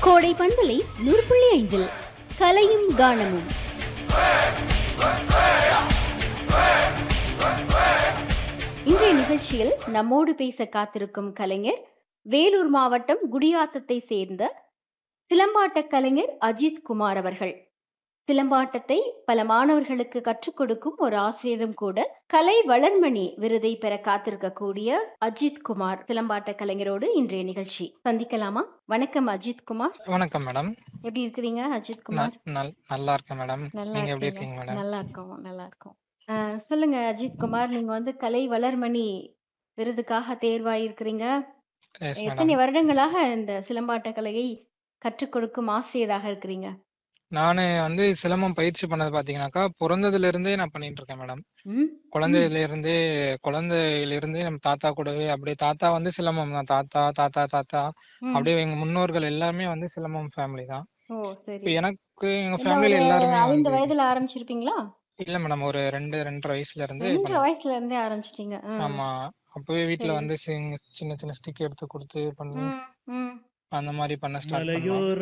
கோடை பண்பலை நூறு புள்ளி ஐந்தில் கலையும் கானமும் இன்றைய நிகழ்ச்சியில் நம்மோடு பேச காத்திருக்கும் கலைஞர் வேலூர் மாவட்டம் குடியாத்தத்தை சேர்ந்த சிலம்பாட்ட கலைஞர் அஜித் குமார் அவர்கள் சிலம்பாட்டத்தை பல மாணவர்களுக்கு கற்றுக் கொடுக்கும் ஒரு ஆசிரியரும் கூட கலை வளர்மணி விருதை பெற காத்திருக்கக்கூடிய அஜித் குமார் சிலம்பாட்ட கலைஞரோடு இன்றைய நிகழ்ச்சி சந்திக்கலாமா வணக்கம் அஜித் குமார் வணக்கம் மேடம் எப்படி இருக்கிறீங்க அஜித் ந- குமார் நல்- நல்லா இருக்கேன் மேடம் நல்லா நீங்க எப்படி இருக்கீங்க இருக்கீங்க மேடம் நல்லா இருக்கோம் நல்லா இருக்கோம் அஹ், சொல்லுங்க அஜித் குமார் நீங்க வந்து கலை வளர்மணி விருதுக்காக தேர்வாயிருக்கிறீங்க எஸ் எத்தனை மேடம் வருடங்களாக இந்த சிலம்பாட்ட கலையை கற்றுக் கொடுக்கும் ஆசிரியராக இருக்கிறீங்க நானு வந்து சிலம்பம் பயிற்சி பண்ணது பாத்தீங்கன்னாக்கா பிறந்ததுல இருந்தே நான் பண்ணிட்டு இருக்கேன் மேடம் ம் ம் குழந்தையில இருந்தே குழந்தையில இருந்தே நம்ம தாத்தா கூடவே அப்படியே தாத்தா வந்து சிலம்பம் தான் தாத்தா தாத்தா தாத்தா ம் அப்படியே எங்க முன்னோர்கள் எல்லாமே வந்து சிலம்பம் ஃபேமிலி தான் ஓ இப்போ சரி எனக்கு எங்க என்ன ஃபேமிலில ஒரு எல்லாருமே ஐந்து வந்து வயதுல ஆரம்பிச்சிருப்பீங்களா இல்ல மேடம் ஒரு ரெண்டு ரெண்டரை வயசுல இருந்து ரெண்டரை பண்ணேன் வயசுல இருந்தே ஆரம்பிச்சிட்டீங்க ம் ஆமா அப்பவே வீட்ல சரி வந்து சிங்க- சின்ன சின்ன ஸ்டிக் எடுத்து கொடுத்து பண்ணி ம் ம் அந்த மாதிரி பண்ண ஸ்டார்ட் பண்ணோம் மலையோர